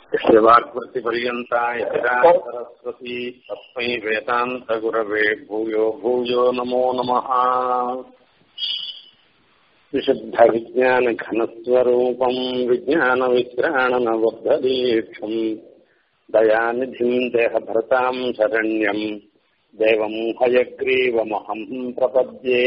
शिवाकृतिपर्यन्ता यतिरा सरस्वती तस्मै वेदान्तगुरवे भूयो भूयो नमो नमः विशुद्धविज्ञानघनस्वरूपम् विज्ञानविश्राणनबद्धदीक्षम् दयानिधिम् देहभरताम् शरण्यम् देवम् हयग्रीवमहम् प्रपद्ये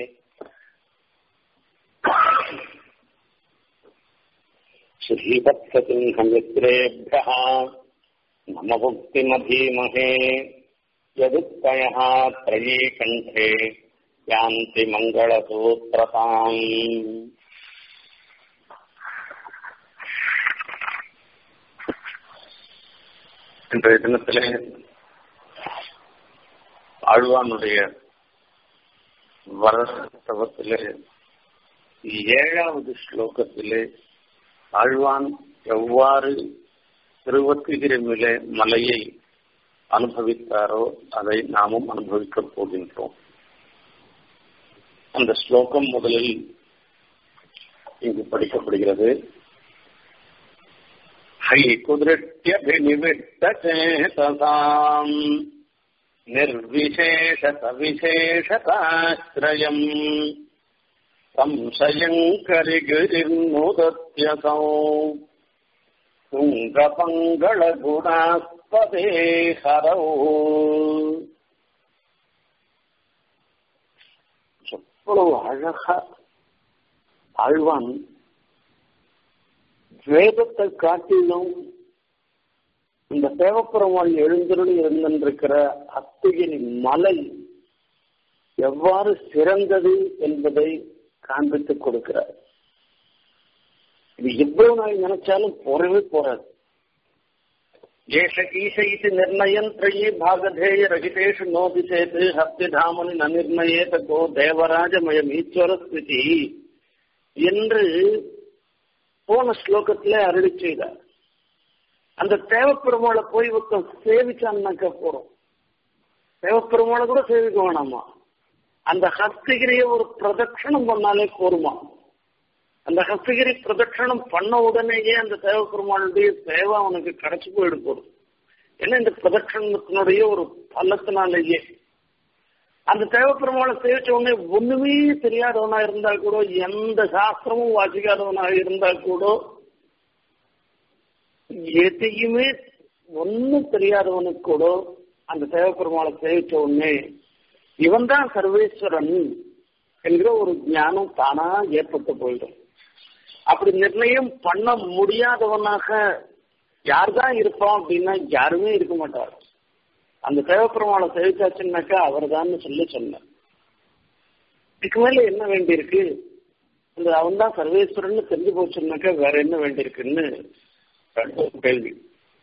श्रीवत्ससिंहमित्रेभ्यः नम भुक्तिमधीमहे यदुक्तयः त्रयी कण्ठे यान्ति मङ्गलसूत्रताम् இன்றைய தினத்திலே ஆழ்வானுடைய வரத்தவத்திலே ஏழாவது ஸ்லோகத்திலே ஆழ்வான் எவ்வாறு திருவத்திகிரிமிலே மலையை அனுபவித்தாரோ அதை நாமும் அனுபவிக்கப் போகின்றோம் அந்த ஸ்லோகம் முதலில் இங்கு படிக்கப்படுகிறது ஹை குதிருட்டியபிநிவிட்டேதசாம் निर्विशेष सविशेषताश्रयम् संशयङ्करिगिरिर्मुदत्यसौ तुङ्गपङ्गळगुणास्पदे हरौ எவ்வளவு அழகா ஆழ்வான் வேதத்தை காட்டிலும் இந்த தேவப்புறமால் எழுந்தருளி இருந்திருக்கிற அத்திகிரி மலை எவ்வாறு சிறந்தது என்பதை காண்பித்துக் கொடுக்கிறார் இது எவ்வளவு நாள் நினைச்சாலும் போறவே போறாது ஏஷ ஈச இது நிர்ணயம் திரையே பாகதேய ரகிதேஷு நோபி சேது ஹப்திதாமனி ந நிர்ணயேத கோ தேவராஜமயம் ஈஸ்வர ஸ்திதி என்று போன ஸ்லோகத்திலே அருளி செய்தார் அந்த தேவப்பெருமாளை போய் ஒருத்தன் சேவிச்சான்னாக்க போறோம் தேவப்பெருமாளை கூட சேவிக்க வேணாமா அந்த ஹஸ்தகிரிய ஒரு பிரதட்சணம் பண்ணாலே போருமா அந்த ஹஸ்தகிரி பிரதட்சணம் பண்ண உடனேயே அந்த தேவப்பெருமாளுடைய சேவை அவனுக்கு கிடைச்சு போயிடு போடும் ஏன்னா இந்த பிரதட்சணத்தினுடைய ஒரு பள்ளத்தினாலேயே அந்த தேவப்பெருமாளை சேவிச்ச உடனே ஒண்ணுமே தெரியாதவனா இருந்தா கூட எந்த சாஸ்திரமும் வாசிக்காதவனா இருந்தா கூட எதையுமே ஒன்னும் தெரியாதவனுக்கு கூட அந்த தேவப்பெருமாளை சேவிச்ச உடனே இவன் தான் சர்வேஸ்வரன் என்கிற ஒரு ஞானம் தானா ஏற்பட்டு போயிடும் அப்படி நிர்ணயம் பண்ண முடியாதவனாக யார் தான் இருப்பான் அப்படின்னா யாருமே இருக்க மாட்டார் அந்த தேவப்பெருமாளை சேவிச்சாச்சுன்னாக்கா அவர் தான் சொல்லி சொன்னார் இதுக்கு மேல என்ன வேண்டியிருக்கு அந்த அவன் தான் சர்வேஸ்வரன் தெரிஞ்சு போச்சுன்னாக்கா வேற என்ன வேண்டியிருக்குன்னு கேள்வி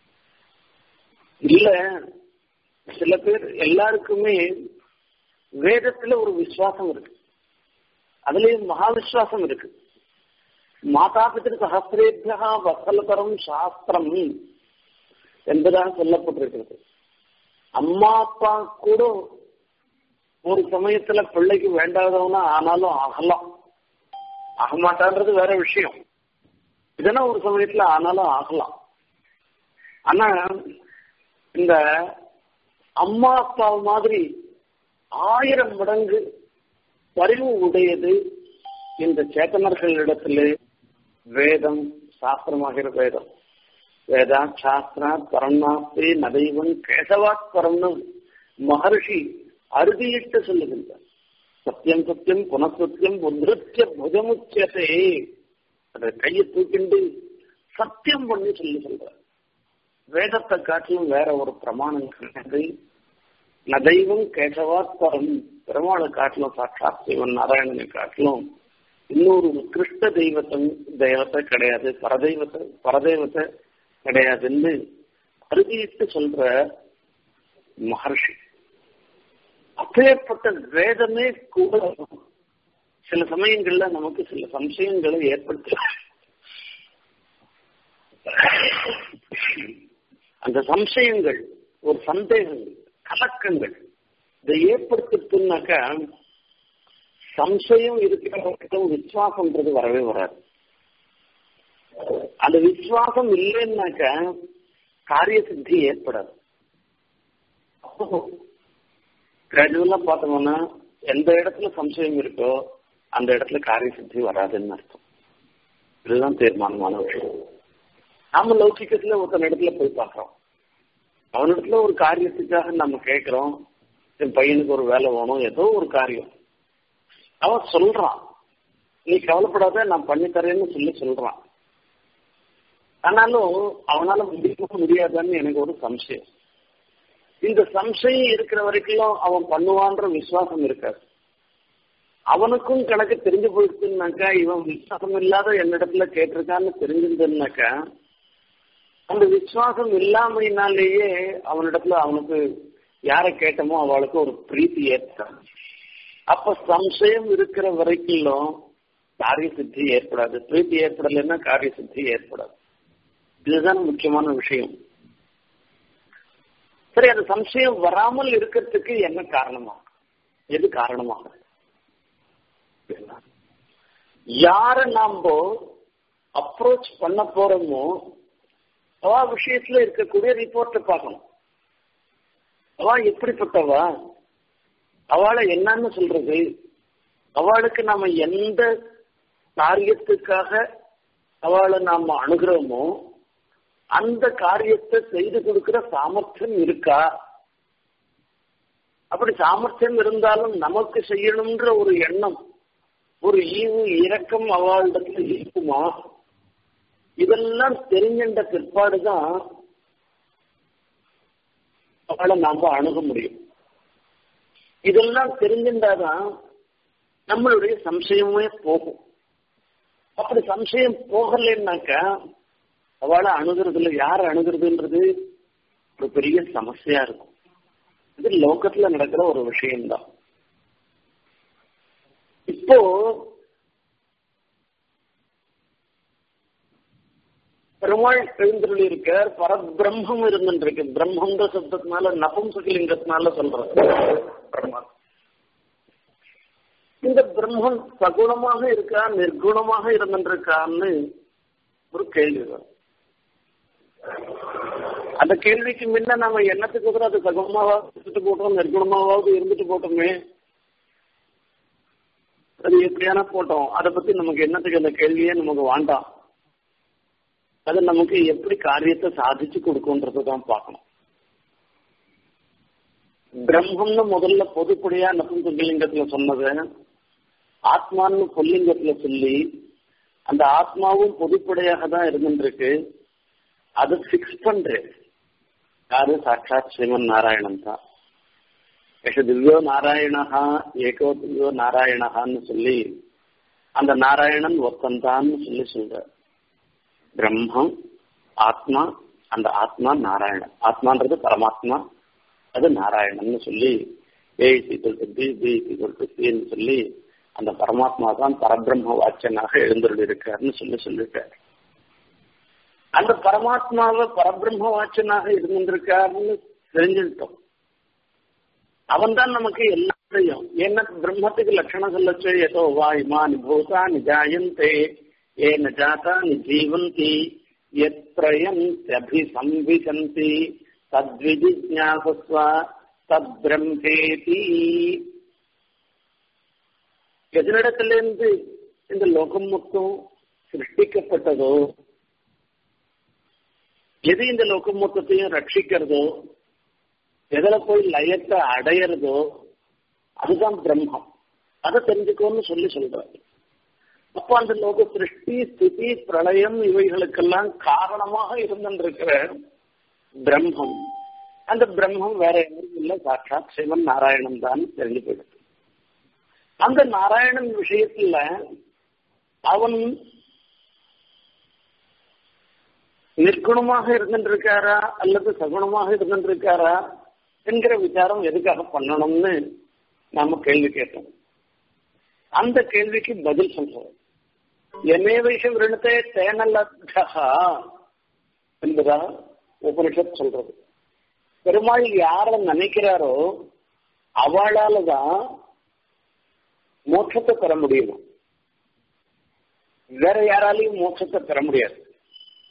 இல்ல சில பேர் எல்லாருக்குமே வேதத்துல ஒரு விசுவாசம் இருக்கு அதுலயும் மகா விசுவாசம் இருக்கு மாதா பித்திரு சகசிரேபியா வசலதரம் சாஸ்திரம் என்பதாக சொல்லப்பட்டிருக்கிறது அம்மா அப்பா கூட ஒரு சமயத்துல பிள்ளைக்கு வேண்டாதவனா ஆனாலும் ஆகலாம் ஆக மாட்டான்றது வேற விஷயம் இதெல்லாம் ஒரு சமயத்துல ஆனாலும் ஆகலாம் ஆனா இந்த அம்மா அப்பா மாதிரி ஆயிரம் மடங்கு பரிவு உடையது இந்த சேத்தனர்களிடத்திலே வேதம் சாஸ்திரமாகிற வேதம் வேதா சாஸ்திரா பரம்நாஸ்தி நதைவன் கேசவாத் பரம்னு மகர்ஷி அறுதியிட்டு சொல்லுகின்றார் சத்தியம் சத்தியம் புனசத்தியம் உதிருத்திய புஜமுச்சதே அதை கையை தூக்கிண்டு சத்தியம் பண்ணி சொல்லி சொல்ற வேதத்தை காட்டிலும் வேற ஒரு பிரமாணம் கிடையாது நதைவம் கேசவாத்பரம் பெருமாளை காட்டிலும் சாட்சாத் சிவன் நாராயணனை காட்டிலும் இன்னொரு கிருஷ்ண தெய்வத்தம் தெய்வத்தை கிடையாது பரதெய்வத்தை பரதெய்வத்தை கிடையாதுன்னு அறுதியிட்டு சொல்ற மகர்ஷி அப்பேற்பட்ட வேதமே கூட சில சமயங்கள்ல நமக்கு சில சம்சயங்களை ஏற்படுத்த அந்த சம்சயங்கள் ஒரு சந்தேகங்கள் கலக்கங்கள் இதை ஏற்படுத்தினாக்கா சம்சயம் இருக்கிற வரைக்கும் விசுவாசம்ன்றது வரவே வராது அந்த விசுவாசம் இல்லைன்னாக்க காரிய சித்தி ஏற்படாது கிராஜுவலா பார்த்தோம்னா எந்த இடத்துல சம்சயம் இருக்கோ அந்த இடத்துல காரிய சித்தி வராதுன்னு அர்த்தம் இதுதான் தீர்மானமான விஷயம் நாம லௌகிக்கத்துல ஒருத்தன் இடத்துல போய் பார்க்கிறோம் அவனிடத்துல ஒரு காரியத்துக்காக நம்ம கேட்கிறோம் என் பையனுக்கு ஒரு வேலை வேணும் ஏதோ ஒரு காரியம் அவன் சொல்றான் நீ கவலைப்படாத நான் பண்ணி தரேன்னு சொல்லி சொல்றான் ஆனாலும் அவனால முடிக்கவும் முடியாதான்னு எனக்கு ஒரு சம்சயம் இந்த சம்சயம் இருக்கிற வரைக்கும் அவன் பண்ணுவான்ற விசுவாசம் இருக்காது அவனுக்கும் கணக்கு தெரிஞ்சு போயிடுச்சுன்னாக்கா இவன் விசுவாசம் இல்லாத என்னிடத்துல கேட்டிருக்கான்னு தெரிஞ்சிருந்ததுனாக்கா அந்த விசுவாசம் இல்லாமையினாலேயே அவனிடத்துல அவனுக்கு யாரை கேட்டமோ அவளுக்கு ஒரு பிரீத்தி ஏற்படும் அப்ப சம்சயம் இருக்கிற வரைக்கும் காரிய சித்தி ஏற்படாது பிரீத்தி ஏற்படலைன்னா காரிய சித்தி ஏற்படாது இதுதான் முக்கியமான விஷயம் சரி அந்த சம்சயம் வராமல் இருக்கிறதுக்கு என்ன காரணமா எது காரணமாக யார நாம அப்ரோச் பண்ண போறோமோ அவ விஷயத்துல இருக்கக்கூடிய ரிப்போர்ட்டை பார்க்கணும் அவ எப்படிப்பட்டவா அவளை என்னன்னு சொல்றது அவளுக்கு நாம எந்த காரியத்துக்காக அவளை நாம அணுகிறோமோ அந்த காரியத்தை செய்து கொடுக்கிற சாமர்த்தியம் இருக்கா அப்படி சாமர்த்தியம் இருந்தாலும் நமக்கு செய்யணும்ன்ற ஒரு எண்ணம் ஒரு ஈவு இரக்கம் அவளிடத்துல இருக்குமா இதெல்லாம் தெரிஞ்சின்ற பிற்பாடுதான் அவளை நாம அணுக முடியும் இதெல்லாம் தெரிஞ்சின்றாதான் நம்மளுடைய சம்சயமே போகும் அப்படி சம்சயம் போகலைன்னாக்கா அவளை அணுகிறதுல யார் அணுகிறதுன்றது ஒரு பெரிய சமஸ்யா இருக்கும் இது லோகத்துல நடக்கிற ஒரு விஷயம்தான் இப்போ பெருமாள் எழுந்துள்ளி இருக்கார் பரபிரம்மம் இருந்துருக்கு பிரம்மன்ற சப்தத்தினால நபும்சகலிங்கத்தினால சொல்றது பிரம்மா இந்த பிரம்மன் சகுணமாக இருக்கா நிர்குணமாக இருந்துருக்கான்னு ஒரு கேள்வி வரும் அந்த கேள்விக்கு முன்ன நம்ம எண்ணத்துக்கு கூட அது சகுணமாவது இருந்துட்டு போட்டோம் நிர்குணமாவது இருந்துட்டு போட்டோமே அது எப்படியான போட்டோம் அதை பத்தி நமக்கு என்னத்துக்கு அந்த கேள்வியே நமக்கு வேண்டாம் அது நமக்கு எப்படி காரியத்தை சாதிச்சு கொடுக்கும்ன்றதான் பார்க்கணும் பிரம்மம்னு முதல்ல பொதுப்படியா நபுஞ்சலிங்கத்துல சொன்னது ஆத்மான்னு பொல்லிங்கத்துல சொல்லி அந்த ஆத்மாவும் பொதுப்படையாக தான் இருந்துருக்கு அது பிக்ஸ் பண்றேன் யாரு சாட்சாத் ஸ்ரீமன் நாராயணன் தான் எஷ திவ்யோ நாராயணஹா ஏகோ திவ்யோ நாராயணஹான்னு சொல்லி அந்த நாராயணன் ஒத்தந்தான்னு சொல்லி சொல்ற பிரம்மம் ஆத்மா அந்த ஆத்மா நாராயணன் ஆத்மான்றது பரமாத்மா அது நாராயணன் சொல்லி ஏ சீக்கிரம் பி பி சீக்கிரம் சொல்லி அந்த பரமாத்மா தான் பரபிரம்ம வாச்சனாக எழுந்துள்ள இருக்காருன்னு சொல்லி சொல்லியிருக்காரு அந்த பரமாத்மாவை பரபிரம்ம வாச்சனாக இருந்திருக்காருன்னு தெரிஞ்சுட்டோம் அவன் தான் நமக்கு எல்லாத்தையும் என்ன பிரம்மத்துக்கு லட்சணம் சொல்லச்சு ஏதோ வா இமானி பூதா நிஜாயந்தே ஏன ஜாதா நிஜீவந்தி எத்ரயந்தி தத்விஜிஜாசஸ்வ தத்பிரம்மேதி எதனிடத்திலிருந்து இந்த லோகம் மொத்தம் சிருஷ்டிக்கப்பட்டதோ எது இந்த லோகம் மொத்தத்தையும் ரட்சிக்கிறதோ எதுல போய் லயத்தை அடையிறதோ அதுதான் பிரம்மம் அதை தெரிஞ்சுக்கோன்னு சொல்லி சொல்றாரு அப்போ அந்த லோக சிருஷ்டி ஸ்திதி பிரளயம் இவைகளுக்கெல்லாம் காரணமாக இருந்திருக்கிற பிரம்மம் அந்த பிரம்மம் வேற எதுவும் இல்லை சாட்சாத் சிவன் நாராயணன் தான் தெரிஞ்சு போயிடுது அந்த நாராயணன் விஷயத்துல அவன் நிற்குணமாக இருந்துருக்காரா அல்லது சகுணமாக இருந்துருக்காரா என்கிற விசாரம் எதுக்காக பண்ணணும்னு நாம கேள்வி கேட்டோம் அந்த கேள்விக்கு பதில் சொல்றோம் என்னே விஷயம் விருணத்தை தேனல்லா என்பதா உபனிஷத் சொல்றது பெருமாள் யார நினைக்கிறாரோ அவளால தான் மோட்சத்தை பெற முடியும் வேற யாராலையும் மோட்சத்தை பெற முடியாது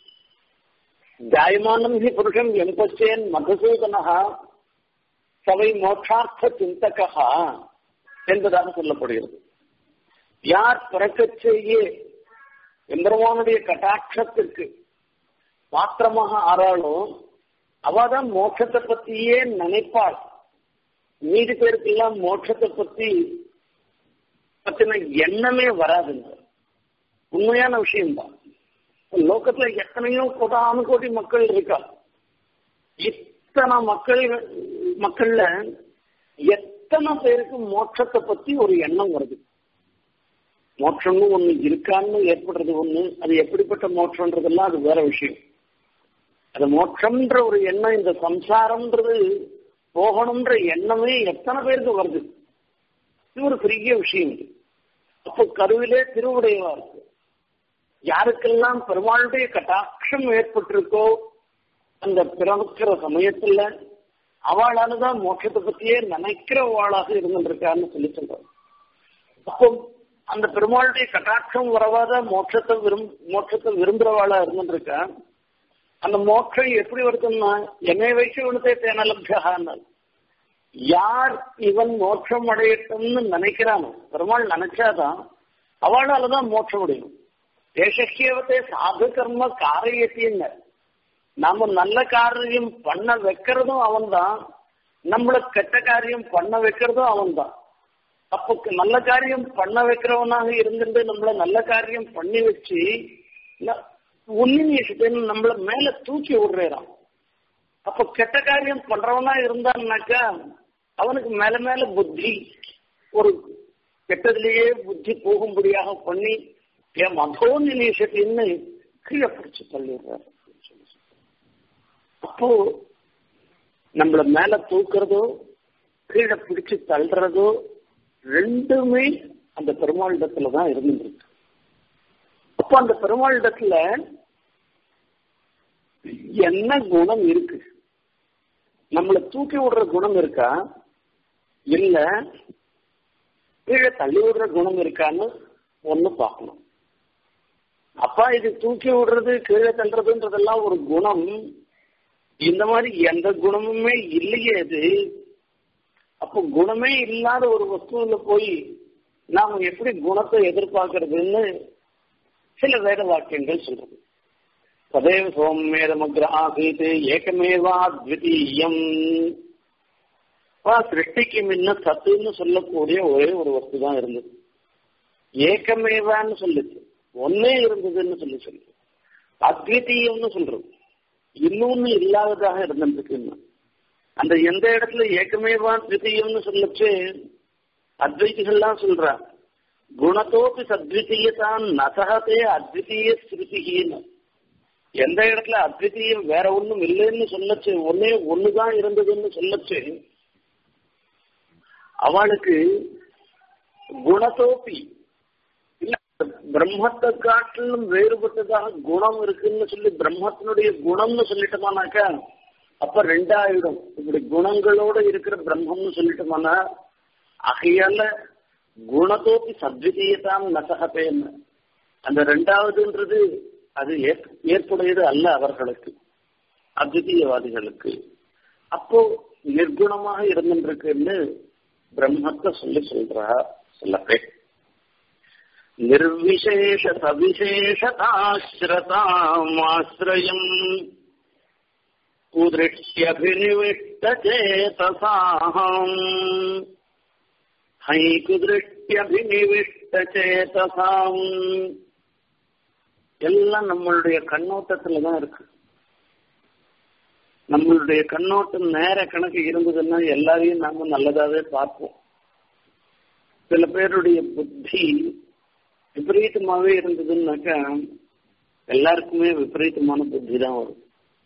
ஜாயமானம் ஹி புருஷன் எம்பச்சேன் மதுசூதனஹா சவை மோட்சார்த்த சிந்தகா என்பதாக சொல்லப்படுகிறது யார் பிறக்கச்சேயே எம்பெருமானுடைய கட்டாட்சத்திற்கு மாத்திரமாக ஆறாளோ அவதான் மோட்சத்தை பத்தியே நினைப்பாள் மீதி பேருக்கெல்லாம் மோட்சத்தை பத்தி பத்தின எண்ணமே வராதுங்க உண்மையான விஷயம்தான் லோகத்துல எத்தனையோ கோடானு கோடி மக்கள் இருக்கா இத்தனை மக்கள் மக்கள்ல எத்தனை பேருக்கு மோட்சத்தை பத்தி ஒரு எண்ணம் வருது மோட்சம்னு ஒண்ணு இருக்கான்னு ஏற்படுறது ஒண்ணு அது எப்படிப்பட்ட மோட்சம்ன்றதெல்லாம் அது வேற விஷயம் அது மோட்சம்ன்ற ஒரு எண்ணம் இந்த சம்சாரம்ன்றது போகணும்ன்ற எண்ணமே எத்தனை பேருக்கு வருது இது ஒரு பெரிய விஷயம் இது அப்போ கருவிலே திருவுடையவா இருக்கு யாருக்கெல்லாம் பெருமாளுடைய கட்டாட்சம் ஏற்பட்டிருக்கோ அந்த பிறக்கிற சமயத்துல அவளாலதான் மோட்சத்தை பத்தியே நினைக்கிறவாளாக இருந்துருக்கான்னு சொல்லி சொல்றாங்க அப்போ அந்த பெருமாளுடைய கட்டாட்சம் வரவாத மோட்சத்தை விரும் மோட்சத்தை விரும்புறவாளா இருந்துருக்கா அந்த மோட்சம் எப்படி வருதுன்னா என்னை வைக்க இவனத்தை தேனலபியகான்னு யார் இவன் மோட்சம் அடையட்டும்னு நினைக்கிறானோ பெருமாள் நினைச்சாதான் அவளாலதான் மோட்சம் அடையும் தேசக்கியவத்தை சாது கர்ம காரியத்தின்னு நாம நல்ல காரியம் பண்ண வைக்கிறதும் அவன்தான் நம்மள கெட்ட காரியம் பண்ண வைக்கிறதும் அவன்தான் அப்போ நல்ல காரியம் பண்ண வைக்கிறவனாக இருந்துட்டு நம்மள நல்ல காரியம் பண்ணி வச்சு உன்னின் நம்மள மேல தூக்கி விடுறான் அப்ப கெட்ட காரியம் பண்றவனா இருந்தான்னாக்கா அவனுக்கு மேல மேல புத்தி ஒரு கெட்டதுலயே புத்தி போகும்படியாக பண்ணி என் மதோ நினைஷத்தின்னு கீழே பிடிச்சு தள்ளிடுறாரு அப்போ நம்மள மேல தூக்குறதோ கீழே பிடிச்சு தள்ளுறதோ ரெண்டுமே அந்த பெருமாளிடத்துல தான் இருந்துருக்கு அப்போ அந்த பெருமாளிடத்துல என்ன குணம் இருக்கு நம்மளை தூக்கி விடுற குணம் இருக்கா இல்ல கீழே தள்ளி விடுற குணம் இருக்கான்னு ஒண்ணு பார்க்கணும் அப்பா இது தூக்கி விடுறது கீழே தள்ளுறதுன்றதெல்லாம் ஒரு குணம் இந்த மாதிரி எந்த குணமுமே இல்லையே அது அப்போ குணமே இல்லாத ஒரு வஸ்துவில போய் நாம எப்படி குணத்தை எதிர்பார்க்கறதுன்னு சில வேத வாக்கியங்கள் சொல்றது சதேவ சோமேதமக்ர ஆசீத் ஏகமேவா அத்விதீயம் சிருஷ்டிக்கு முன்ன சத்துன்னு சொல்லக்கூடிய ஒரே ஒரு வஸ்து தான் இருந்தது ஏகமேவான்னு சொல்லுச்சு ஒன்னே இருந்ததுன்னு சொல்லி சொல்லு அத்விதீயம்னு சொல்றது இன்னொன்னு இல்லாததாக இருந்துருக்கு அந்த எந்த இடத்துல ஏக்கமேவா அத்விதீயம்னு சொல்லச்சு அத்வைதிகள்லாம் சொல்றா குணத்தோப்பி சத்விதீயத்தான் நசகத்தே அத்விதீய ஸ்ருதிகின்னு எந்த இடத்துல அத்விதீயம் வேற ஒண்ணும் இல்லைன்னு சொல்லச்சு ஒன்னே ஒண்ணுதான் இருந்ததுன்னு சொல்லச்சு அவளுக்கு குணத்தோப்பி இல்ல பிரம்மத்தை காட்டிலும் வேறுபட்டதாக குணம் இருக்குன்னு சொல்லி பிரம்மத்தினுடைய குணம்னு சொல்லிட்டோமானாக்கா அப்ப ரெண்டாயிடும் இப்படி குணங்களோட இருக்கிற பிரம்மம்னு சொல்லிட்டோமானா ஆகையால குணத்தோப்பி சத்விதீயத்தாம் நசகத்தேன்னு அந்த ரெண்டாவதுன்றது அது ஏற்புடையது அல்ல அவர்களுக்கு அத்விதீயவாதிகளுக்கு அப்போ நிர்குணமாக இருந்துருக்குன்னு பிரம்மத்தை சொல்லி சொல்றா சில பேர் निर्विशेष सविशेषताश्रतामाश्रयम् कुदृष्ट्यभिनिविष्टचेतसाहम् हैकुदृष्ट्यभिनिविष्टचेतसाम् எல்லாம் நம்மளுடைய கண்ணோட்டத்துல தான் இருக்கு நம்மளுடைய கண்ணோட்டம் நேர கணக்கு இருந்ததுன்னா எல்லாரையும் நாம நல்லதாவே பார்ப்போம் சில பேருடைய புத்தி விபரீதமாவே இருந்ததுன்னாக்கா எல்லாருக்குமே விபரீதமான புத்தி தான் வரும்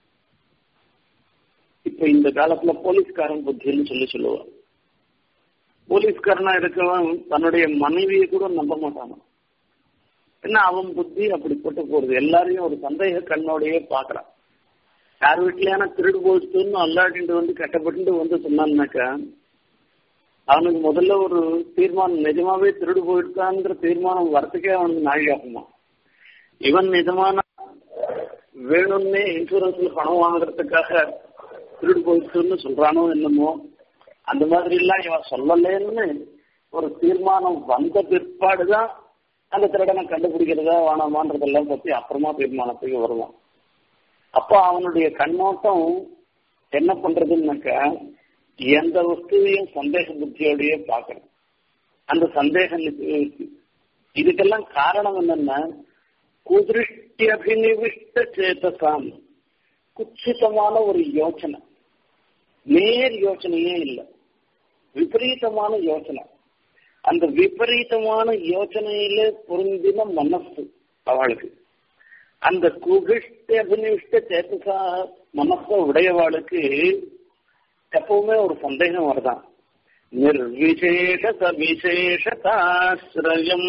இப்ப இந்த காலத்துல போலீஸ்காரன் புத்தின்னு சொல்லி சொல்லுவான் போலீஸ்காரனா இருக்கவன் தன்னுடைய மனைவியை கூட நம்ப மாட்டானா என்ன அவன் புத்தி அப்படிப்பட்டு போறது எல்லாரையும் ஒரு சந்தேக கண்ணோடையே பாக்குறான் யார் வீட்லயான திருடு போச்சுன்னு அல்லாட்டிட்டு வந்து கட்டப்பட்டு வந்து சொன்னான்னாக்கா அவனுக்கு முதல்ல ஒரு தீர்மானம் நிஜமாவே திருடு போயிட்டான்ற தீர்மானம் வரத்துக்கே அவனுக்கு நாழி ஆகுமா இவன் நிஜமான வேணும்னே இன்சூரன்ஸ்ல பணம் வாங்குறதுக்காக திருடு போயிடுச்சுன்னு சொல்றானோ என்னமோ அந்த மாதிரி எல்லாம் இவன் சொல்லலேன்னு ஒரு தீர்மானம் வந்த பிற்பாடுதான் அந்த திருடனை கண்டுபிடிக்கிறதா வேணாமான்றதெல்லாம் பத்தி அப்புறமா தீர்மானத்துக்கு வருவான் அப்போ அவனுடைய கண்ணோட்டம் என்ன பண்றதுன்னாக்க எந்த வஸ்துவையும் சந்தேக புத்தியோடய பார்க்கணும் அந்த சந்தேகம் இதுக்கெல்லாம் காரணம் என்னன்னா குதிருஷ்டி அபிநிவிஷ்ட சேதசாம் குச்சிதமான ஒரு யோசனை நேர் யோசனையே இல்லை விபரீதமான யோசனை அந்த விபரீதமான யோசனையில பொருந்தின மனசு அவளுக்கு அந்த குகிஷ்ட அபினிஷ்ட சேத்தசா மனச உடையவாளுக்கு எப்பவுமே ஒரு சந்தேகம் வருதான் நிர்விசேஷ சவிசேஷதாசிரயம்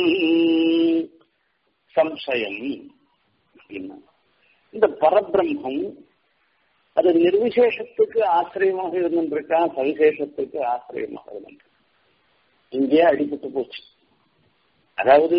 சம்சயம் அப்படின்னா இந்த பரபிரம்மம் அது நிர்விசேஷத்துக்கு ஆசிரியமாக இருந்திருக்கா சவிசேஷத்துக்கு ஆசிரியமாக இருந்திருக்கு இங்கே அடிபட்டு போச்சு அதாவது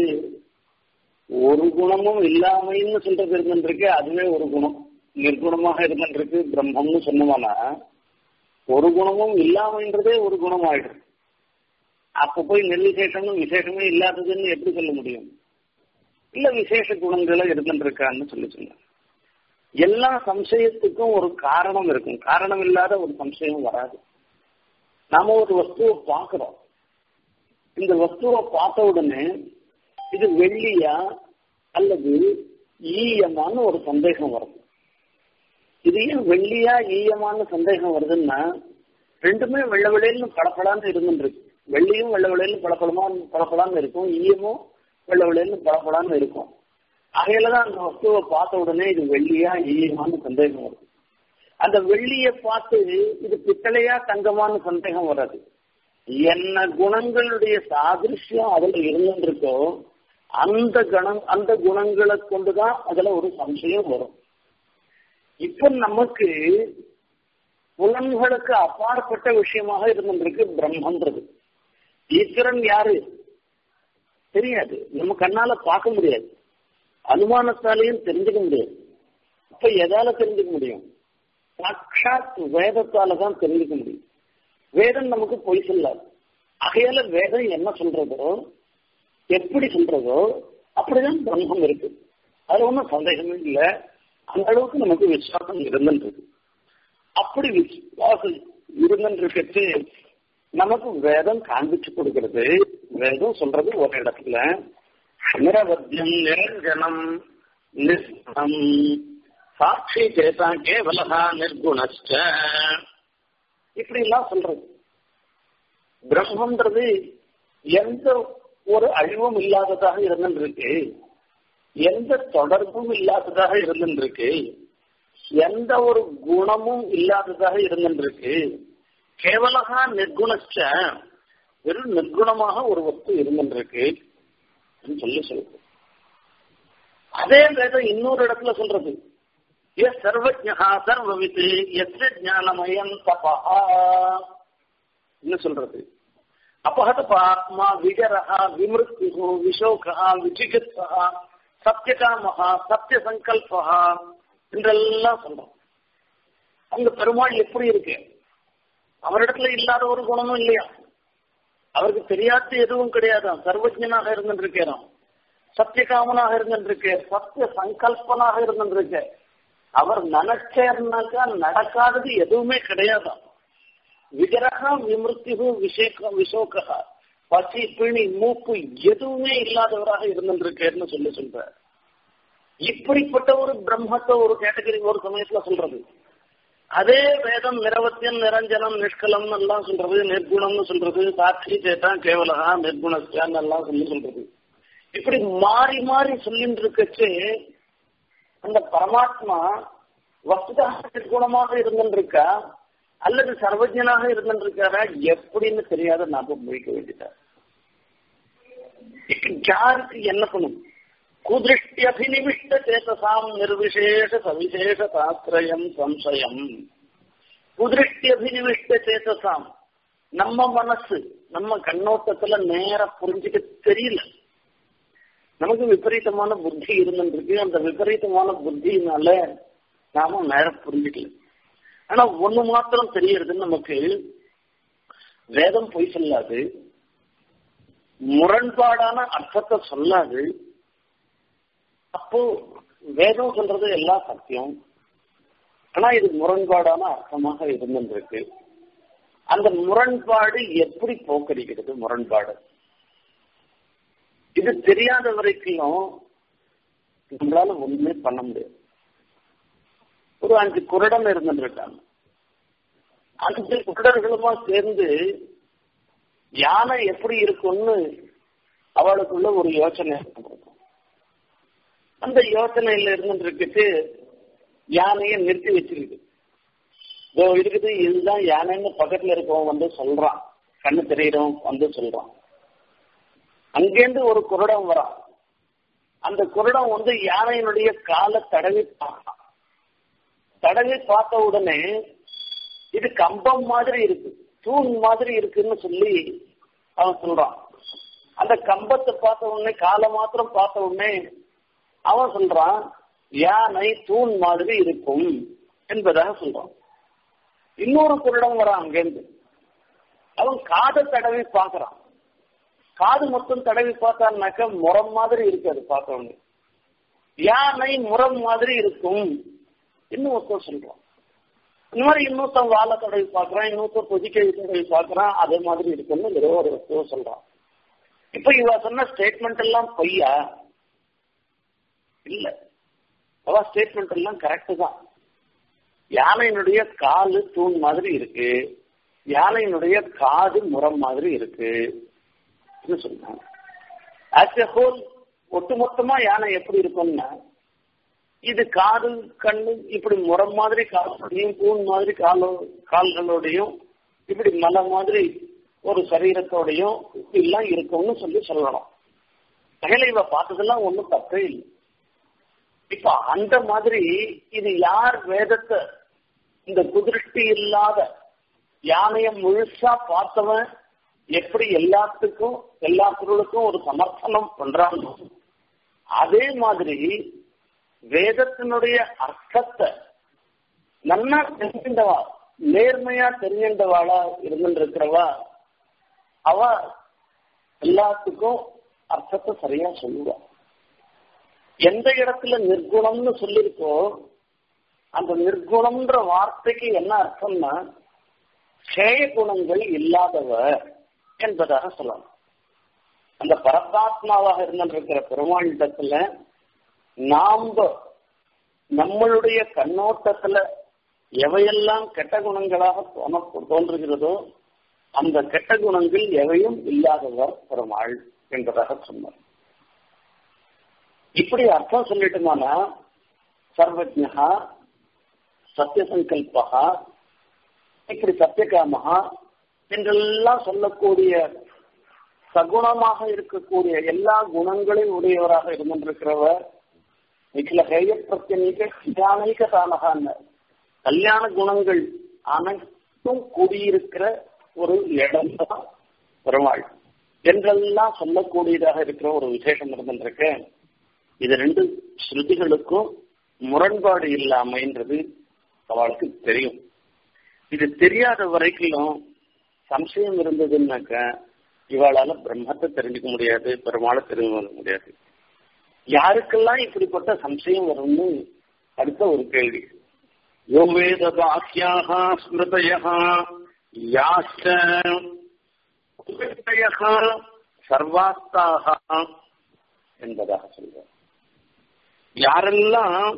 ஒரு குணமும் இல்லாமைன்னு சொல்றது இருந்திருக்கு அதுவே ஒரு குணம் நிர்குணமாக இருந்திருக்கு பிரம்மம்னு சொன்னோம்னா ஒரு குணமும் இல்லாமைன்றதே ஒரு குணம் ஆயிடும் அப்ப போய் நிர்விசேஷமும் விசேஷமே இல்லாததுன்னு எப்படி சொல்ல முடியும் இல்ல விசேஷ குணங்களை இருந்திருக்கான்னு சொல்லி சொன்னாங்க எல்லா சம்சயத்துக்கும் ஒரு காரணம் இருக்கும் காரணம் இல்லாத ஒரு சம்சயம் வராது நாம ஒரு வஸ்துவை பார்க்கிறோம் இந்த வஸ்துவை பார்த்த உடனே இது வெள்ளியா அல்லது ஈயமான ஒரு சந்தேகம் வரும் இது ஏன் வெள்ளியா ஈயமான சந்தேகம் வருதுன்னா ரெண்டுமே வெள்ள வெளியில பளபளான்னு இருந்துருக்கு வெள்ளியும் வெள்ள வெளியில பளபளமா பளபளான்னு இருக்கும் ஈயமும் வெள்ள வெளியில பளபளான்னு இருக்கும் அகையில தான் அந்த வஸ்துவை பார்த்த உடனே இது வெள்ளியா ஈயமான சந்தேகம் வருது அந்த வெள்ளியை பார்த்து இது பித்தளையா தங்கமான சந்தேகம் வராது என்ன குணங்களுடைய சாதிருஷ்யம் அதுல இருந்துருக்கோ அந்த கணம் அந்த குணங்களை கொண்டுதான் அதுல ஒரு சம்சயம் வரும் இப்ப நமக்கு புலன்களுக்கு அப்பாற்பட்ட விஷயமாக இருந்திருக்கு பிரம்மன்றது ஈஸ்வரன் யாரு தெரியாது நம்ம கண்ணால பார்க்க முடியாது அனுமானத்தாலையும் தெரிஞ்சுக்க முடியாது அப்ப எதால தெரிஞ்சுக்க முடியும் சாட்சாத் வேதத்தால தான் தெரிஞ்சுக்க முடியும் வேதம் நமக்கு பொய் சொல்லாது ஆகையால வேதம் என்ன சொல்றதோ எப்படி சொல்றதோ அப்படிதான் பிரம்மம் இருக்கு அது ஒன்றும் சந்தேகமே இல்லை அந்த அளவுக்கு நமக்கு விசுவாசம் இருந்துருக்கு அப்படி விசுவாசம் இருந்துருக்கு நமக்கு வேதம் காண்பிச்சு கொடுக்கிறது வேதம் சொல்றது ஒரு இடத்துல நிரவத்தியம் நிரஞ்சனம் நிர்குணம் சாட்சி சேதா கேவலகா நிர்குணஸ்ட இப்படி எல்லாம் சொல்றது பிரம்மன்றது எந்த ஒரு அழிவும் இல்லாததாக இருந்திருக்கு எந்த தொடர்பும் இல்லாததாக இருந்திருக்கு எந்த ஒரு குணமும் இல்லாததாக இருந்திருக்கு கேவலகா நிர்குணச்ச வெறும் நிர்குணமாக ஒரு வஸ்து இருந்திருக்கு சொல்லி சொல்றது அதே வேதம் இன்னொரு இடத்துல சொல்றது எஸ் சர்வஜா சர்வவித்து எஸ் ஞானமயம் தபா என்ன சொல்றது அபகத பாத்மா விஜரஹா விமிருத்யு விஷோகா விசிகித்ஸா சத்தியகாமஹா சத்திய சங்கல்பா என்றெல்லாம் சொல்றோம் அந்த பெருமாள் எப்படி இருக்கு அவரிடத்துல இல்லாத ஒரு குணமும் இல்லையா அவருக்கு தெரியாத எதுவும் கிடையாதான் சர்வஜனாக இருந்துருக்கிறான் சத்தியகாமனாக இருந்துருக்கு சத்திய சங்கல்பனாக இருந்துருக்கு அவர் நினைச்சேர்னாக்கா நடக்காதது எதுவுமே கிடையாதான் விகரகா விமிருத்திகு விஷேக விஷோகா பசி பிணி மூப்பு எதுவுமே இல்லாதவராக இருந்திருக்கேன்னு சொல்லி சொல்ற இப்படிப்பட்ட ஒரு பிரம்மத்தை ஒரு கேட்டகரி ஒரு சமயத்துல சொல்றது அதே வேதம் நிரவத்தியம் நிரஞ்சனம் நிஷ்கலம் எல்லாம் சொல்றது நிர்குணம்னு சொல்றது சாட்சி சேட்டா கேவலகா நிர்குணஸ்டான் எல்லாம் சொல்லி சொல்றது இப்படி மாறி மாறி சொல்லிட்டு இருக்கச்சு அந்த பரமாத்மா வஸ்துதாக நிர்குணமாக இருந்திருக்கா அல்லது சர்வஜனாக இருந்திருக்காரா எப்படின்னு தெரியாத நாம முடிக்க வேண்டியதா யாருக்கு என்ன பண்ணும் குதிருஷ்டி அபினிவிஷ்ட சேதசாம் நிர்விசேஷ சவிசேஷ தாத்திரயம் சம்சயம் குதிருஷ்டி அபினிவிஷ்ட சேதசாம் நம்ம மனசு நம்ம கண்ணோட்டத்துல நேர புரிஞ்சுக்க தெரியல நமக்கு விபரீதமான புத்தி இருந்துருக்கு அந்த விபரீதமான புத்தியினால நாம நேரம் புரிஞ்சுக்கல ஆனா ஒண்ணு மாத்திரம் தெரியறது நமக்கு வேதம் பொய் சொல்லாது முரண்பாடான அர்த்தத்தை சொல்லாது அப்போ வேதம் சொல்றது எல்லாம் சத்தியம் ஆனா இது முரண்பாடான அர்த்தமாக இருந்திருக்கு அந்த முரண்பாடு எப்படி போக்கடிக்கிறது முரண்பாடு இது தெரியாத வரைக்கும் நம்மளால ஒண்ணுமே பண்ண முடியாது ஒரு அஞ்சு குருடன் இருந்துருக்காங்க அஞ்சு குருடர்களுமா சேர்ந்து யானை எப்படி இருக்கும்னு அவளுக்குள்ள ஒரு யோசனை இருக்கும் அந்த யோசனையில இருந்துட்டு யானையை நிறுத்தி வச்சிருக்கு இதோ இருக்குது இதுதான் யானைன்னு பக்கத்துல இருக்கவன் வந்து சொல்றான் கண்ணு தெரியறவன் வந்து சொல்றான் அங்கேருந்து ஒரு குருடம் வரான் அந்த குருடம் வந்து யானையினுடைய காலை தடவி பார்த்தான் தடவி பார்த்த உடனே இது கம்பம் மாதிரி இருக்கு தூண் மாதிரி இருக்குன்னு சொல்லி அவன் சொல்றான் அந்த கம்பத்தை பார்த்த உடனே காலை மாத்திரம் பார்த்த உடனே அவன் சொல்றான் யானை தூண் மாதிரி இருக்கும் என்பதாக சொல்றான் இன்னொரு குருடம் வரான் அங்கேருந்து அவன் காதை தடவி பார்க்கறான் காது மொத்தம் தடவி பார்த்தான்னாக்க முறம் மாதிரி இருக்காது பார்த்த உடனே யானை முறம் மாதிரி இருக்கும் இன்னும் ஒருத்தர் சொல்றான் இந்த மாதிரி இன்னொருத்தன் வாழை தடவி பார்க்கறான் இன்னொருத்தர் பொதிக்கை தடவி பார்க்கறான் அதே மாதிரி இருக்குன்னு ஏதோ ஒரு வஸ்துவ சொல்றான் இப்ப இவ சொன்ன ஸ்டேட்மெண்ட் எல்லாம் பொய்யா இல்ல அவ ஸ்டேட்மெண்ட் எல்லாம் கரெக்ட் தான் யானையினுடைய காலு தூண் மாதிரி இருக்கு யானையினுடைய காது முறம் மாதிரி இருக்கு சொல்றாங்க ஆஸ் எ ஹோல் ஒட்டுமொத்தமா யானை எப்படி இருக்கும்னா இது காது கண்ணு இப்படி முறம் மாதிரி காலோடையும் தூண் மாதிரி காலோ கால்களோடையும் இப்படி மலை மாதிரி ஒரு சரீரத்தோடையும் இப்படிலாம் இருக்கும்னு சொல்லி சொல்லணும் கையில இவ பார்த்ததெல்லாம் ஒண்ணும் தப்பே இல்லை இப்ப அந்த மாதிரி இது யார் வேதத்தை இந்த குதிருஷ்டி இல்லாத யானைய முழுசா பார்த்தவன் எப்படி எல்லாத்துக்கும் எல்லா பொருளுக்கும் ஒரு சமர்ப்பணம் பண்றாங்க அதே மாதிரி வேதத்தினுடைய அர்த்தத்தை நல்லா தெரிஞ்சின்றவா நேர்மையா தெரிஞ்சின்றவாளா இருந்துருக்கிறவா அவ எல்லாத்துக்கும் அர்த்தத்தை சரியா சொல்லுவா எந்த இடத்துல நிர்குணம்னு சொல்லிருக்கோ அந்த நிர்குணம்ன்ற வார்த்தைக்கு என்ன அர்த்தம்னா சேய குணங்கள் இல்லாதவர் என்பதாக சொல்லலாம் அந்த பரமாத்மாவாக இருந்திருக்கிற பெருமாளிடத்துல நாம நம்மளுடைய கண்ணோட்டத்துல எவையெல்லாம் கெட்ட குணங்களாக தோண தோன்றுகிறதோ அந்த கெட்ட குணங்கள் எவையும் இல்லாதவர் பெருமாள் என்பதாக சொன்னார் இப்படி அர்த்தம் சொல்லிட்டோம்னா சர்வஜா சத்தியசங்கல்பகா இப்படி சத்தியகாமகா என்றெல்லாம் சொல்லக்கூடிய சகுணமாக இருக்கக்கூடிய எல்லா குணங்களையும் உடையவராக இருந்திருக்கிறவர் நிகில ஹேய பிரத்யநீக கல்யாணிக தானகான்னு கல்யாண குணங்கள் அனைத்தும் கூடியிருக்கிற ஒரு இடம் தான் பெருமாள் என்றெல்லாம் சொல்லக்கூடியதாக இருக்கிற ஒரு விசேஷம் இருந்திருக்கு இது ரெண்டு ஸ்ருதிகளுக்கும் முரண்பாடு இல்லாமைன்றது அவளுக்கு தெரியும் இது தெரியாத வரைக்கும் சம்சயம் இருந்ததுன்னாக்க இவாளால பிரம்மத்தை தெரிஞ்சுக்க முடியாது பெருமாளை தெரிஞ்சுக்க முடியாது யாருக்கெல்லாம் இப்படிப்பட்ட சம்சயம் வரும்னு அடுத்த ஒரு கேள்வி யோ வேத வாக்கியாக ஸ்மிருதயா யாச்ச சர்வாஸ்தாக என்பதாக சொல்றார் யாரெல்லாம்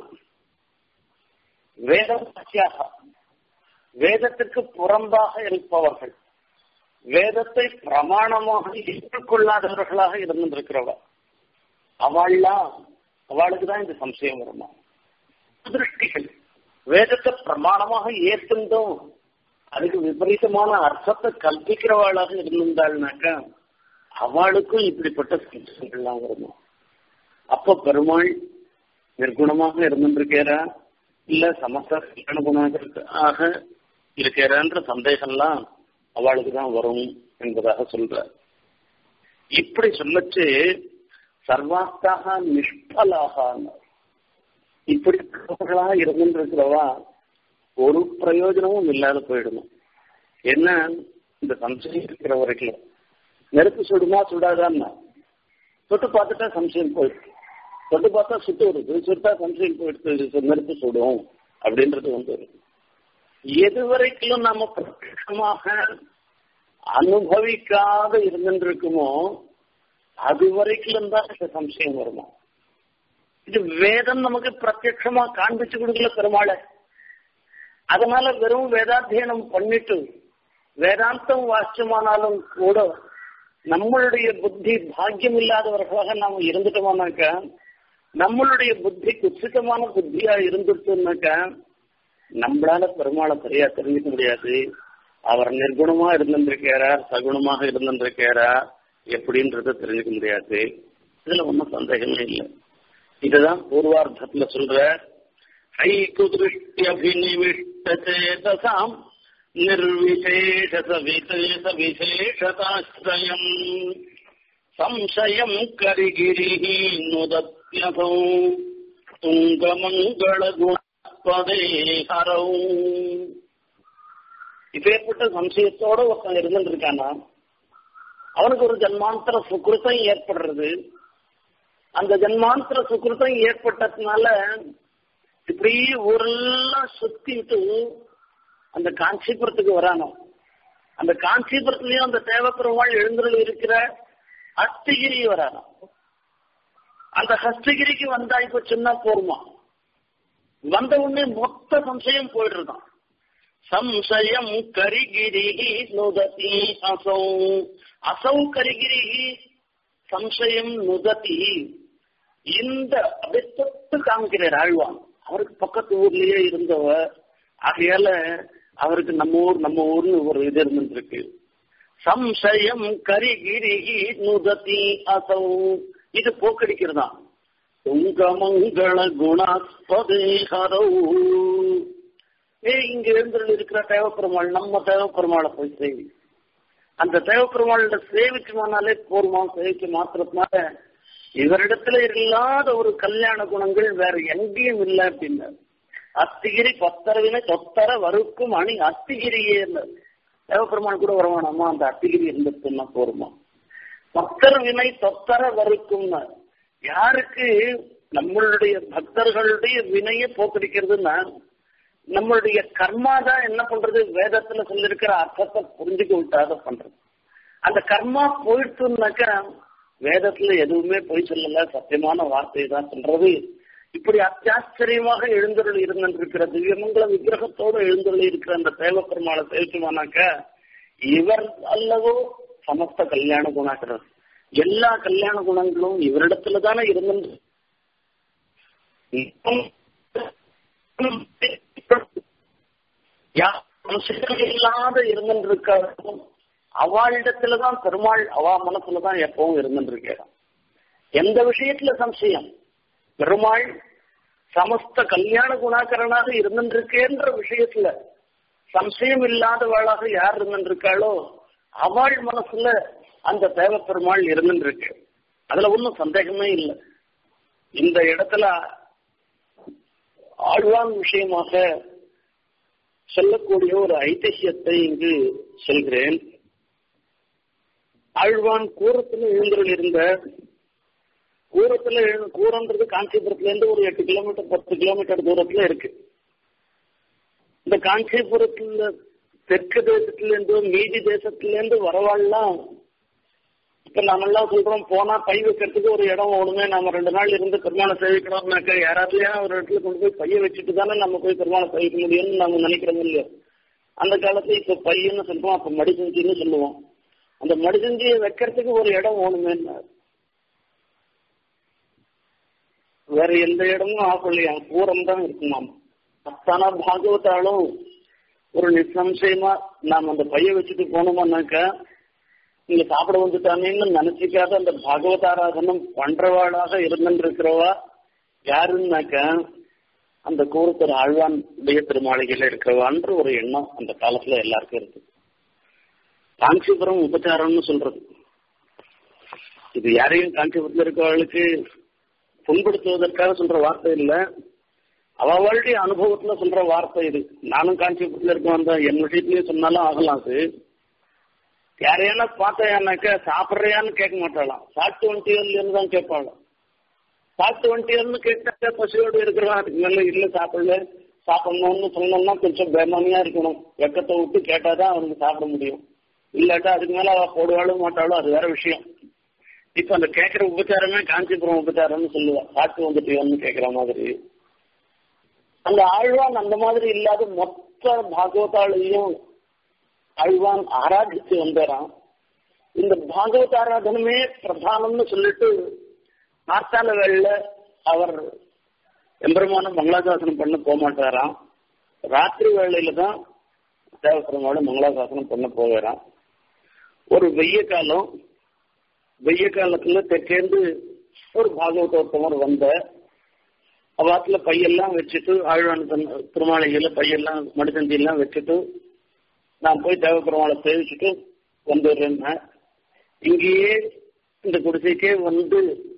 வேதம் வாக்கியாக வேதத்துக்கு புறம்பாக இருப்பவர்கள் வேதத்தை பிரமாணமாக ஏற்றுக்கொள்ளாதவர்களாக இருந்திருக்கிறவா அவள்லாம் அவளுக்கு தான் இந்த சம்சயம் வருமா திருஷ்டிகள் வேதத்தை பிரமாணமாக ஏற்றுந்தோம் அதுக்கு விபரீதமான அர்த்தத்தை கல்பிக்கிறவாளாக இருந்திருந்தாள்னாக்கா அவளுக்கும் இப்படிப்பட்ட சம்சயங்கள்லாம் வருமா அப்ப பெருமாள் நிர்குணமாக இருந்திருக்கிறா இல்ல சமஸ்த குணமாக இருக்கிறான்ற சந்தேகம்லாம் அவளுக்கு தான் வரும் என்பதாக சொல்ற இப்படி சொல்லச்சு சர்வாஸ்தாக நிஷ்பலாக இப்படி இருந்துருக்கிறவா ஒரு பிரயோஜனமும் இல்லாத போயிடணும் என்ன இந்த சம்சயம் இருக்கிற வரைக்கும் நெருப்பு சுடுமா சுடாதான்னா தொட்டு பார்த்துட்டா சம்சயம் போயிடுது தொட்டு பார்த்தா சுட்டு வருது சுட்டா சம்சயம் போயிடுது நெருப்பு சுடும் அப்படின்றது வந்து எது வரைக்கும் நாம பிரத்யமாக அனுபவிக்காத இருந்துருக்குமோ அது வரைக்கும் தான் இந்த சம்சயம் வருமா இது வேதம் நமக்கு பிரத்யட்சமா காண்பிச்சு கொடுக்கல பெருமாளை அதனால வெறும் வேதாத்தியனம் பண்ணிட்டு வேதாந்தம் வாசியமானாலும் கூட நம்மளுடைய புத்தி பாக்கியம் இல்லாதவர்களாக நாம இருந்துட்டோமானாக்க நம்மளுடைய புத்தி குச்சிதமான புத்தியா இருந்துட்டோம்னாக்க நம்மளால பெருமாளை சரியா தெரிஞ்சுக்க முடியாது அவர் நிர்குணமா இருந்திருக்காரா சகுணமாக இருந்திருக்காரா எப்படின்றத தெரிஞ்சுக்க முடியாது இதுல ஒன்றும் சந்தேகமே இல்லை இதுதான் பூர்வார்த்தத்துல சொல்ற ஐகுதிருஷ்டியபிநிவிஷ்டேதசாம் நிர்விசேஷ விசேஷ விசேஷதாஸ்ரயம் சம்சயம் கரிகிரி நுதத்யசௌ துங்கமங்கள குணப்பதே ஹரௌ இப்பேற்பட்ட சம்சயத்தோட ஒருத்தன் இருந்துட்டு இருக்கானா அவனுக்கு ஒரு ஜன்மாந்தர சுக்கிருத்தம் ஏற்படுறது அந்த ஜன்மாந்தர சுக்கிருத்தம் ஏற்பட்டதுனால இப்படி ஊரெல்லாம் சுத்திட்டு அந்த காஞ்சிபுரத்துக்கு வரானோ அந்த காஞ்சிபுரத்துலயும் அந்த தேவப்பெருமாள் எழுந்துள்ள இருக்கிற ஹஸ்தகிரி வரானோ அந்த ஹஸ்தகிரிக்கு வந்தா இப்ப சின்ன போருமா வந்த உடனே மொத்த சம்சயம் போயிடுறதான் சம்சயம் கரிகிரி நுததி அசௌ அசௌ கரிகிரி சம்சயம் நுததி இந்த அப்படியே தொட்டு காமிக்கிறார் ஆழ்வான் அவருக்கு பக்கத்து ஊர்லயே இருந்தவர் ஆகையால அவருக்கு நம்ம ஊர் நம்ம ஊர்னு ஒரு இது இருந்துருக்கு சம்சயம் கரிகிரி நுததி அசௌ இது போக்கடிக்கிறதா உங்கமங்கள குணாஸ்பதே ஹரௌ ஏ இங்க எழுந்திரல் இருக்கிற தேவப்பெருமாள் நம்ம தேவப்பெருமாளை போய் சேவி அந்த தேவப்பெருமாளோட சேவிக்குமானாலே போர்மா சேவிக்க மாத்திரத்தினால இவரிடத்துல இல்லாத ஒரு கல்யாண குணங்கள் வேற எங்கேயும் இல்லை அப்படின்னு அத்திகிரி பத்தரவினை தொத்தர வறுக்கும் அணி அத்திகிரியே தேவப்பெருமான் கூட வருவானாமா அந்த அத்திகிரி இருந்துச்சுன்னா போருமா பக்தர் வினை தொத்தர வறுக்கும்னு யாருக்கு நம்மளுடைய பக்தர்களுடைய வினையை போக்கடிக்கிறதுன்னா நம்மளுடைய கர்மா தான் என்ன பண்றது வேதத்துல சொல்லிருக்கிற அர்த்தத்தை புரிஞ்சுக்க விட்டாத பண்றது அந்த கர்மா போயிடுச்சுனாக்கா வேதத்துல எதுவுமே போய் சொல்லல சத்தியமான வார்த்தை தான் சொல்றது இப்படி அத்தியாச்சரியமாக எழுந்தருள் இருந்திருக்கிற திவ்யமங்கல விக்கிரகத்தோடு எழுந்தருள் இருக்கிற அந்த தேவ பெருமாளை சேவிக்குமானாக்க இவர் அல்லவோ சமஸ்த கல்யாண குணாக்கிறது எல்லா கல்யாண குணங்களும் இவரிடத்துல தானே இருந்து இல்லாத இருந்திருக்காரும் அவளிடத்துலதான் பெருமாள் அவா மனசுலதான் எப்பவும் இருந்திருக்கிறான் எந்த விஷயத்துல சம்சயம் பெருமாள் சமஸ்த கல்யாண குணாகரனாக இருந்திருக்கேன்ற விஷயத்துல சம்சயம் இல்லாதவளாக யார் இருந்திருக்காளோ அவள் மனசுல அந்த தேவ பெருமாள் இருந்துருக்கு அதுல ஒன்றும் சந்தேகமே இல்லை இந்த இடத்துல ஆழ்வான் விஷயமாக சொல்லக்கூடிய ஒரு ஐதிஹ்யத்தை இங்கு சொல்கிறேன் ஆழ்வான் கூரத்துல எழுந்தருள் இருந்த கூரத்துல கூரன்றது காஞ்சிபுரத்துல இருந்து ஒரு எட்டு கிலோமீட்டர் பத்து கிலோமீட்டர் தூரத்துல இருக்கு இந்த காஞ்சிபுரத்துல தெற்கு தேசத்துல இருந்து மீதி தேசத்துல இருந்து வரவாள்லாம் இப்ப நாமெல்லாம் சொல்றோம் போனா பை வைக்கிறதுக்கு ஒரு இடம் ஒண்ணுமே நாம ரெண்டு நாள் இருந்து பெருமாளை சேவிக்கணும்னாக்க யாராத்துலயா ஒரு இடத்துல கொண்டு போய் பைய வச்சுட்டு தானே நம்ம போய் பெருமாளை சேவிக்க முடியும்னு நம்ம நினைக்கிறோம் இல்லையோ அந்த காலத்துல இப்ப பையன்னு சொல்றோம் அப்ப மடிசஞ்சின்னு சொல்லுவோம் அந்த மடிசஞ்சியை வைக்கிறதுக்கு ஒரு இடம் ஒண்ணுமே வேற எந்த இடமும் ஆகலையா பூரம் தான் இருக்குமாம் அத்தானா பாகவதாலும் ஒரு நிசம்சயமா நாம் அந்த பைய வச்சுட்டு போனோம்னாக்கா இங்க சாப்பிட வந்துட்டானேன்னு நினைச்சிக்காத அந்த பாகவதாராதனம் பண்றவாளாக இருந்திருக்கிறவா யாருன்னாக்க அந்த கூறுத்தர் ஆழ்வான் உடைய திருமாளிகையில இருக்கிறவான்ற ஒரு எண்ணம் அந்த காலத்துல எல்லாருக்கும் இருக்கு காஞ்சிபுரம் உபச்சாரம்னு சொல்றது இது யாரையும் காஞ்சிபுரத்தில் இருக்கவர்களுக்கு புண்படுத்துவதற்காக சொல்ற வார்த்தை இல்லை அவளுடைய அனுபவத்துல சொல்ற வார்த்தை இது நானும் காஞ்சிபுரத்தில் இருக்க வந்த என் விஷயத்திலயும் சொன்னாலும் ஆகலாம் அது யாரையான பார்த்தையானாக்க சாப்பிட்றியான்னு கேட்க மாட்டாளாம் சாப்பிட்டு வந்துட்டியோன்னு தான் கேட்பாளாம் சாப்பிட்டு வந்துட்டியோன்னு கேட்டாக்க பசியோடு இருக்கிறவன் அதுக்கு மேல இல்ல சாப்பிடல சாப்பிடணும்னு சொன்னோம்னா கொஞ்சம் பேமானியா இருக்கணும் வெக்கத்தை விட்டு கேட்டாதான் அவனுக்கு சாப்பிட முடியும் இல்லாட்டா அதுக்கு மேல அவ போடுவாளும் மாட்டாளோ அது வேற விஷயம் இப்ப அந்த கேட்கிற உபச்சாரமே காஞ்சிபுரம் உபச்சாரம்னு சொல்லுவா சாப்பிட்டு வந்துட்டியோன்னு கேட்கிற மாதிரி அந்த ஆழ்வான் அந்த மாதிரி இல்லாத மொத்த பாகவதாளையும் ஆழ்வான் ஆராதிச்சு வந்தாராம் இந்த பாகவத ஆராதனமே பிரதானம்னு சொல்லிட்டு நாற்கால வேளையில அவர் எம்பெருமான மங்களாசாசனம் பண்ண போக மாட்டாராம் ராத்திரி வேளையில தான் தேவபெருமாள் மங்களாசாசனம் பண்ண போகிறான் ஒரு வெய்ய காலம் வெய்ய காலத்துல தெற்கேந்து ஒரு பாகவதோத்தமர் வந்த அவாத்துல பையெல்லாம் வச்சுட்டு ஆழ்வான திருமாலையில பையெல்லாம் மடித்தந்தி எல்லாம் வச்சுட்டு நான் போய் தேவபெருமாளை சேவிச்சுட்டு வந்துடுறேன் இங்கேயே இந்த குடிசைக்கே வந்து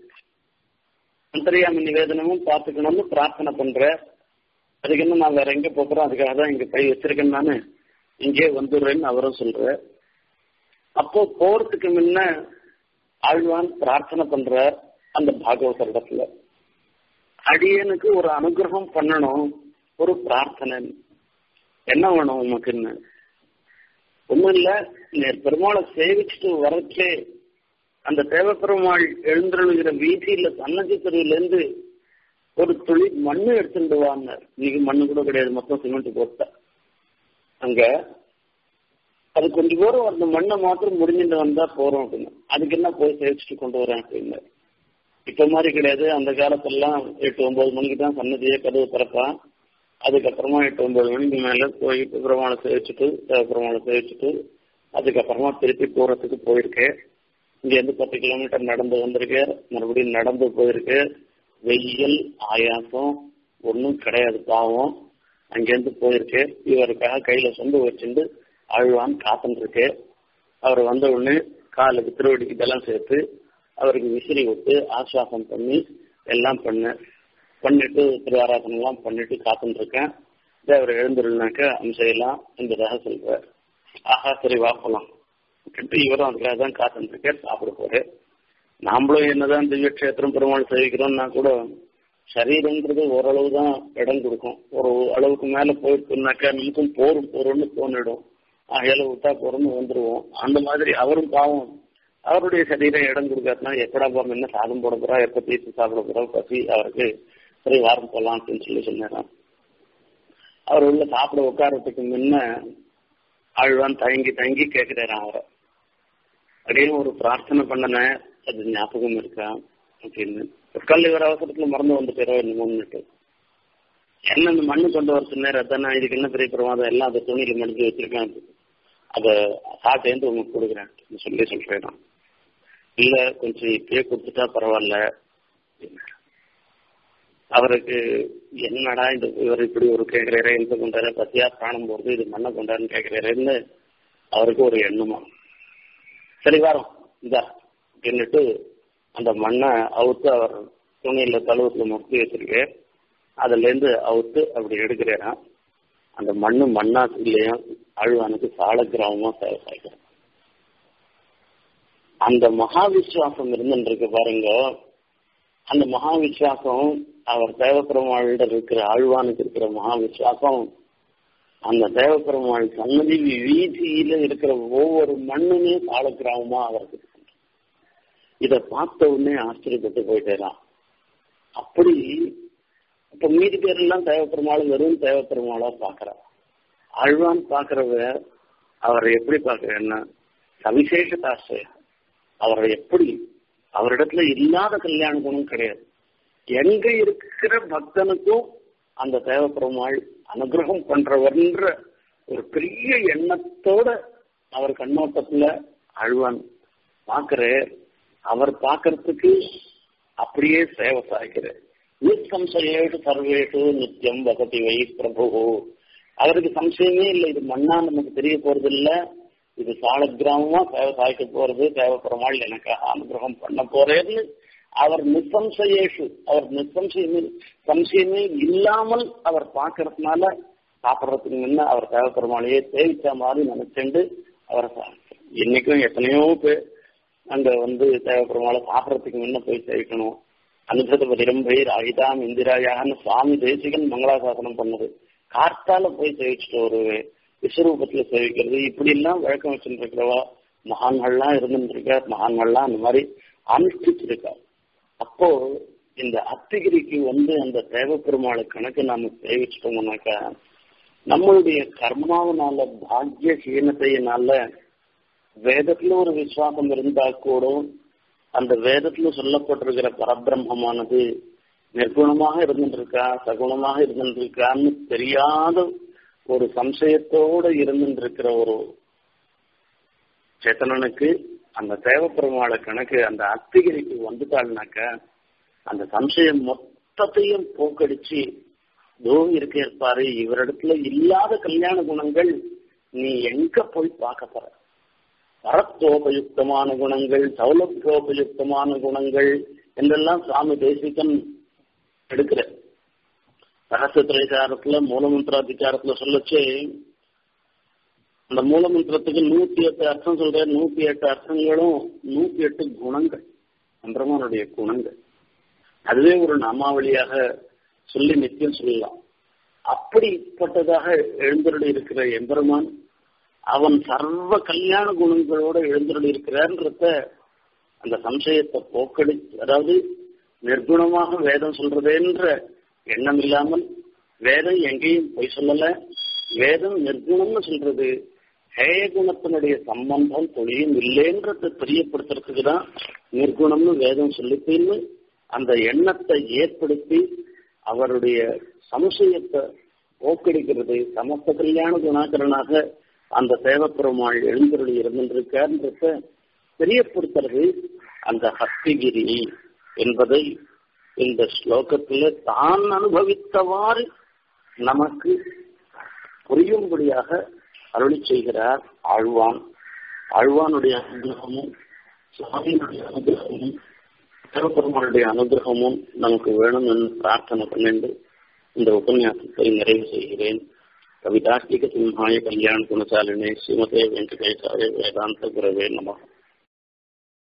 அந்தரியாமி நிவேதனமும் பார்த்துக்கணும்னு பிரார்த்தனை பண்ற அதுக்கு என்ன நான் வேற எங்க போகிறோம் அதுக்காக தான் இங்க பை வச்சிருக்கேன் நானு இங்கே வந்துடுறேன்னு அவரும் சொல்ற அப்போ போறதுக்கு முன்ன ஆழ்வான் பிரார்த்தனை பண்ற அந்த பாகவதர் இடத்துல அடியனுக்கு ஒரு அனுகிரகம் பண்ணணும் ஒரு பிரார்த்தனை என்ன வேணும் உமக்குன்னு ஒண்ணும் இல்ல நேர் பெருமாளை சேவிச்சுட்டு வரச்சே அந்த தேவப்பெருமாள் எழுந்தருளுகிற வீதியில சன்னதி தெருவுல இருந்து ஒரு துளி மண்ணு எடுத்துட்டு வாங்க இன்னைக்கு மண்ணு கூட கிடையாது மொத்தம் சிமெண்ட் போட்ட அங்க அது கொஞ்சம் தூரம் அந்த மண்ணை மாத்திரம் முடிஞ்சுட்டு வந்தா போறோம் அப்படின்னு அதுக்கு என்ன போய் சேவிச்சுட்டு கொண்டு வரேன் அப்படின்னு இப்ப மாதிரி கிடையாது அந்த காலத்துலாம் எட்டு ஒன்பது மணிக்கு தான் சன்னதியே கதவு திறப்பான் அதுக்கப்புறமா எட்டு ஒன்பது மணிக்கு மேல போய் பெருமாளை சேவிச்சுட்டு தேவபெருமாளை சேவிச்சுட்டு அதுக்கப்புறமா திருப்பி போறதுக்கு போயிருக்கேன் இங்க இருந்து பத்து கிலோமீட்டர் நடந்து வந்திருக்கு மறுபடியும் நடந்து போயிருக்கு வெயில் ஆயாசம் ஒன்றும் கிடையாது பாவம் அங்கேருந்து போயிருக்கு இவருக்காக கையில சொந்து வச்சுட்டு அழுவான் காத்துட்டு இருக்கு அவர் வந்த உடனே காலுக்கு திருவடிக்கு இதெல்லாம் சேர்த்து அவருக்கு விசிறி விட்டு ஆஸ்வாசம் பண்ணி எல்லாம் பண்ண பண்ணிட்டு திருவாராசனம் எல்லாம் பண்ணிட்டு காத்துட்டு இருக்கேன் அவர் எழுந்துருனாக்க அம்சையெல்லாம் என்பதாக சொல்ற ஆஹா சரி வாப்பலாம் இவரும் அதுக்காக தான் காத்துட்டு இருக்கார் சாப்பிட போறாரு நாமளும் என்னதான் திவ்ய கஷேத்திரம் பெருமாள் சேவிக்கிறோம்னா கூட சரீரங்கிறது ஓரளவு தான் இடம் கொடுக்கும் ஒரு அளவுக்கு மேல போயிருக்குனாக்கா நமக்கும் போரும் போறோம்னு தோணிடும் ஆகையால விட்டா போறோம்னு வந்துருவோம் அந்த மாதிரி அவரும் பாவம் அவருடைய சரீரம் இடம் கொடுக்காதுனா எப்படா போறோம் என்ன சாதம் போட போறா எப்ப தீர்த்து சாப்பிட போறோம் பசி அவருக்கு சரி வாரம் போகலாம் அப்படின்னு சொல்லி சொன்னாராம் அவர் உள்ள சாப்பிட உட்காரத்துக்கு முன்ன ஆழ்வான் தயங்கி தயங்கி கேட்கிறாராம் அவரை அப்படியே ஒரு பிரார்த்தனை பண்ணனேன் அது ஞாபகம் இருக்கா அப்படின்னு கல் இவர் அவசரத்துல மறந்து வந்துட்டாரோ என்னமோன்னுட்டு என்ன இந்த மண்ணு கொண்டு வர சொன்னார் அதான் இதுக்கு என்ன பெரிய பிரமாதம் எல்லாம் அதை துணியில மடிஞ்சு வச்சிருக்கேன் அதை சாப்பிட்டேந்து உங்களுக்கு கொடுக்குறேன் சொல்லி சொல்றேன் நான் இல்ல கொஞ்சம் இப்பயே கொடுத்துட்டா பரவாயில்ல அவருக்கு என்னடா இந்த இவர் இப்படி ஒரு கேட்கிறாரு எந்த கொண்டாரு பத்தியா பிராணம் போறது இது மண்ணை கொண்டாருன்னு கேட்கிறாருன்னு அவருக்கு ஒரு எண்ணமா சரி வரோம் இதா அப்படின்னுட்டு அந்த மண்ணை அவுத்து அவர் துணியில தழுவத்துல முக்கி வச்சிருக்கு அதுல இருந்து அவுத்து அப்படி எடுக்கிறாராம் அந்த மண்ணு மண்ணா இல்லையா அழுவானுக்கு சால கிராமமா சேவை சாய்க்கிறோம் அந்த மகா விசுவாசம் இருந்துருக்கு பாருங்க அந்த மகா விசுவாசம் அவர் தேவப்பெருமாளிடம் இருக்கிற ஆழ்வானுக்கு இருக்கிற மகா விசுவாசம் அந்த தேவப்பெருமாள் சன்னதி வீதியில இருக்கிற ஒவ்வொரு மண்ணுமே சால கிராமமா அவருக்கு இத பார்த்த உடனே ஆச்சரியப்பட்டு போயிட்டேரான் அப்படி இப்ப மீதி பேர் எல்லாம் தேவப்பெருமாள் வெறும் தேவப்பெருமாளா பாக்குறான் ஆழ்வான் பாக்குறவ அவரை எப்படி பாக்குறேன்னா சவிசேஷ தாசை அவரை எப்படி அவரிடத்துல இல்லாத கல்யாண குணம் கிடையாது எங்க இருக்கிற பக்தனுக்கும் அந்த தேவப்பெருமாள் அனுகிரகம் பண்றவர்ன்ற ஒரு பெரிய எண்ணத்தோட அவர் கண்ணோட்டத்துல அழுவான் பாக்குற அவர் பாக்குறதுக்கு அப்படியே சேவை சாய்க்கிறார் நிசம்சயேஷு சர்வேஷு நித்தியம் வசதி வை பிரபு அவருக்கு சம்சயமே இல்லை இது மண்ணா நமக்கு தெரிய போறது இல்ல இது சால கிராமமா தேவை சாய்க்க போறது தேவைப்படுறமாள் எனக்காக அனுகிரகம் பண்ண போறேன்னு அவர் நிசம்சயேஷு அவர் நிசம்சயமே சம்சயமே இல்லாமல் அவர் பார்க்கறதுனால சாப்பிட்றதுக்கு முன்ன அவர் தேவைப்படுறமாளையே சேவிச்ச மாதிரி நினைச்சுண்டு அவர் இன்னைக்கும் எத்தனையோ பேர் அங்க வந்து தேவைப்படுறமால சாப்பிட்றதுக்கு முன்ன போய் சேவிக்கணும் அனுசத பதிரம்பை ராகிதாம் இந்திராயான்னு சுவாமி தேசிகன் மங்களாசாசனம் பண்ணது கார்த்தால போய் சேவிச்சுட்டு வருவேன் விஸ்வரூபத்துல சேவிக்கிறது இப்படி எல்லாம் வழக்கம் வச்சுட்டு இருக்கிறவா மகான்கள்லாம் இருந்துருக்கா மகான்கள்லாம் அந்த மாதிரி அனுஷ்டிச்சிருக்கா அப்போ இந்த அத்திகிரிக்கு வந்து அந்த தேவப்பெருமாளை கணக்கு நாம சேவிச்சிட்டோம்னாக்கா நம்மளுடைய கர்மாவனால பாக்கிய ஹீனத்தையினால வேதத்துல ஒரு விசுவாசம் இருந்தா கூட அந்த வேதத்துல சொல்லப்பட்டிருக்கிற பரபிரம்மமானது நிர்குணமாக இருந்துருக்கா சகுணமாக இருந்துருக்கான்னு தெரியாத ஒரு சம்சயத்தோட இருந்துருக்கிற ஒரு சேத்தனனுக்கு அந்த தேவப்பெருமாள கணக்கு அந்த அத்திகிரிக்கு வந்துட்டாள்னாக்க அந்த சம்சயம் மொத்தத்தையும் போக்கடிச்சு தோ இருக்க இருப்பாரு இவரிடத்துல இல்லாத கல்யாண குணங்கள் நீ எங்க போய் பார்க்க போற பரத்தோபயுக்தமான குணங்கள் சௌலபியோபயுக்தமான குணங்கள் என்றெல்லாம் சுவாமி தேசிகன் எடுக்கிற ரகசியத்திரைசாரத்துல மூலமந்திராதிகாரத்துல சொல்லச்சு அந்த மூலமந்திரத்துக்கு நூத்தி எட்டு அர்த்தம் சொல்ற நூத்தி எட்டு அர்த்தங்களும் நூத்தி எட்டு குணங்கள் சந்திரமானுடைய குணங்கள் அதுவே ஒரு நாமாவளியாக சொல்லி நித்தியம் சொல்லலாம் அப்படிப்பட்டதாக எழுந்தருளி இருக்கிற எம்பெருமான் அவன் சர்வ கல்யாண குணங்களோட எழுந்தருளி இருக்கிறான்றத அந்த சம்சயத்தை போக்கடி அதாவது நிர்குணமாக வேதம் சொல்றதேன்ற எண்ணம் இல்லாமல் வேதம் எங்கேயும் பொய் சொல்லல வேதம் நிர்குணம்னு சொல்றது ஹேய குணத்தினுடைய சம்பந்தம் தொழிலும் இல்லைன்றத தெரியப்படுத்துறதுக்கு தான் நிர்குணம்னு வேதம் சொல்லிப்பின்னு அந்த எண்ணத்தை ஏற்படுத்தி அவருடைய சம்சயத்தை போக்கடிக்கிறது சமஸ்த கல்யாண குணாகரனாக அந்த சேவப்பெருமாள் எழுந்தருளி இருந்திருக்கார்ன்றத தெரியப்படுத்துறது அந்த ஹஸ்திகிரி என்பதை இந்த ஸ்லோகத்துல தான் அனுபவித்தவாறு நமக்கு புரியும்படியாக அருளி செய்கிறார் ஆழ்வான் ஆழ்வானுடைய அனுகிரகமும் சுவாமியினுடைய அனுகிரகமும் சிவபெருமானுடைய அனுகிரகமும் நமக்கு வேணும் என்று பிரார்த்தனை பண்ணிண்டு இந்த உபன்யாசத்தை நிறைவு செய்கிறேன் கவிதாஷ்டிக சிம்ஹாய கல்யாண குணசாலினே ஸ்ரீமதே வெங்கடேசாய வேதாந்த குரவே நம